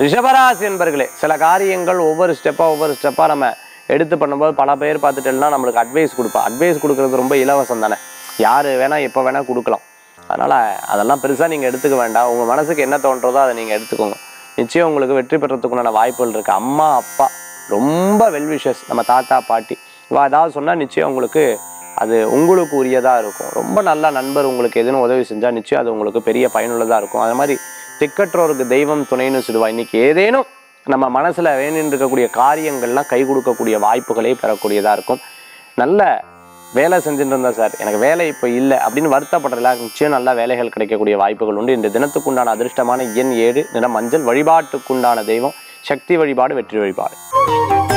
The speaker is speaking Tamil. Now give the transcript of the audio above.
ரிஷபராசி என்பர்களே சில காரியங்கள் ஒவ்வொரு ஸ்டெப்பாக ஒவ்வொரு ஸ்டெப்பாக நம்ம எடுத்து பண்ணும்போது பல பேர் பார்த்துட்டேன்னா நம்மளுக்கு அட்வைஸ் கொடுப்பா அட்வைஸ் கொடுக்கறது ரொம்ப இலவசம் தானே யார் வேணால் எப்போ வேணால் கொடுக்கலாம் அதனால் அதெல்லாம் பெருசாக நீங்கள் எடுத்துக்க வேண்டாம் உங்கள் மனசுக்கு என்ன தோன்றதோ அதை நீங்கள் எடுத்துக்கோங்க நிச்சயம் உங்களுக்கு வெற்றி பெறத்துக்குண்டான வாய்ப்புகள் இருக்குது அம்மா அப்பா ரொம்ப வெல்விஷஸ் நம்ம தாத்தா பாட்டி இவ ஏதாவது சொன்னால் நிச்சயம் உங்களுக்கு அது உங்களுக்கு உரியதாக இருக்கும் ரொம்ப நல்ல நண்பர் உங்களுக்கு எதுவும் உதவி செஞ்சால் நிச்சயம் அது உங்களுக்கு பெரிய பயனுள்ளதாக இருக்கும் அது மாதிரி திக்கற்றோருக்கு தெய்வம் துணைன்னு சொல்லுவா இன்னைக்கு ஏதேனும் நம்ம மனசில் வேணின்னு இருக்கக்கூடிய காரியங்கள்லாம் கை கொடுக்கக்கூடிய வாய்ப்புகளே பெறக்கூடியதாக இருக்கும் நல்ல வேலை செஞ்சுட்டு இருந்தா சார் எனக்கு வேலை இப்போ இல்லை அப்படின்னு வருத்தப்படுறதுல நிச்சயம் நல்ல வேலைகள் கிடைக்கக்கூடிய வாய்ப்புகள் உண்டு இந்த தினத்துக்குண்டான அதிர்ஷ்டமான எண் ஏழு நிறம் மஞ்சள் வழிபாட்டுக்குண்டான தெய்வம் சக்தி வழிபாடு வெற்றி வழிபாடு